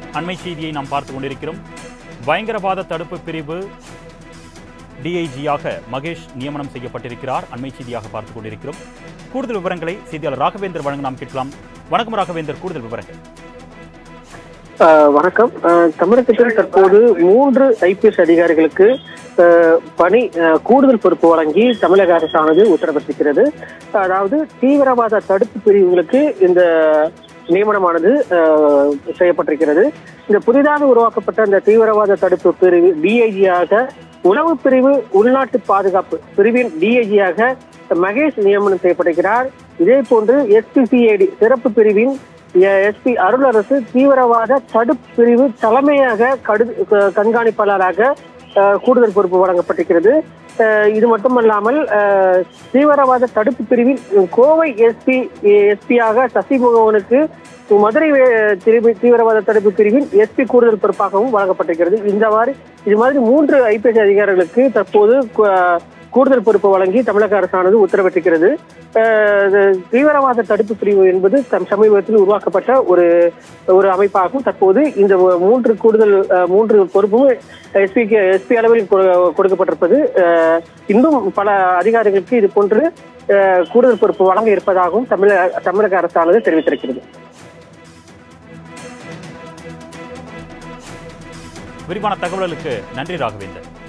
அண்மை செய்தியை நாம் பார்த்து கொண்டிருக்கிறோம் பயங்கரவாத தடுப்பு பிரிவு டிஐஜியாக மகேஷ் நியமனம் செய்யப்பட்டிருக்கிறார் அண்மை செய்தியாக பார்த்துக் கொண்டிருக்கிறோம் கூடுதல் விவரங்களை செய்தியாளர் ராகவேந்தர் வழங்க நாம் கேட்கலாம் வணக்கம் ராகவேந்தர் கூடுதல் விவரங்கள் ஆஹ் வணக்கம் ஆஹ் தமிழகத்தில் தற்போது மூன்று ஐபிஎஸ் அதிகாரிகளுக்கு ஆஹ் பணி ஆஹ் கூடுதல் பொறுப்பு வழங்கி தமிழக அரசானது உத்தரவிட்டிருக்கிறது அதாவது தீவிரவாத தடுப்பு பிரிவுகளுக்கு இந்த நியமனமானது ஆஹ் செய்யப்பட்டிருக்கிறது இந்த புதிதாக உருவாக்கப்பட்ட இந்த தீவிரவாத தடுப்பு பிரிவு டிஐஜியாக உணவு பிரிவு உள்நாட்டு பாதுகாப்பு பிரிவின் டிஐஜியாக மகேஷ் நியமனம் செய்யப்பட்டிருக்கிறார் இதே போன்று எஸ்பிசிஐடி சிறப்பு பிரிவின் எஸ்பி அருளரசு தீவிரவாத தடுப்பு பிரிவு தலைமையாக கடு க- கண்காணிப்பாளராக அஹ், கூடுதல் பொறுப்பு வழங்கப்பட்டிருக்கிறது அஹ், இது மட்டுமல்லாமல் அஹ், தீவிரவாத தடுப்பு பிரிவில் கோவை எஸ்பி எஸ்பியாக சசிமுகவனுக்கு மதுரை வே- திரு- தீவிரவாத தடுப்பு பிரிவின் எஸ்பி கூடுதல் பொறுப்பாகவும் வழங்கப்பட்டிருக்கிறது இந்த மாதிரி இது மாதிரி மூன்று ஐபிஎஸ் அதிகாரிகளுக்கு தற்போது கு- கூடுதல் பொறுப்பு வழங்கி தமிழக அரசானது உத்தரவிட்டிருக்கிறது அஹ் இது தீவிரவாத தடுப்பு பிரிவு என்பது தம் சமீபத்தில் உருவாக்கப்பட்ட ஒரு ஒரு அமைப்பாகும் தற்போது இந்த மூன்று கூடுதல் அஹ், மூன்று பொறுப்பும் எஸ்பிக்கு எஸ்பி அளவில் கொ- கொடுக்கப்பட்டிருப்பது அஹ், இன்னும் பல அதிகாரிகளுக்கு இது போன்று அஹ், கூடுதல் பொறுப்பு வழங்க இருப்பதாகவும் தமிழக தமிழக அரசானது தெரிவித்திருக்கிறது விரிவான தகவல்களுக்கு நன்றி ராகவேந்தர்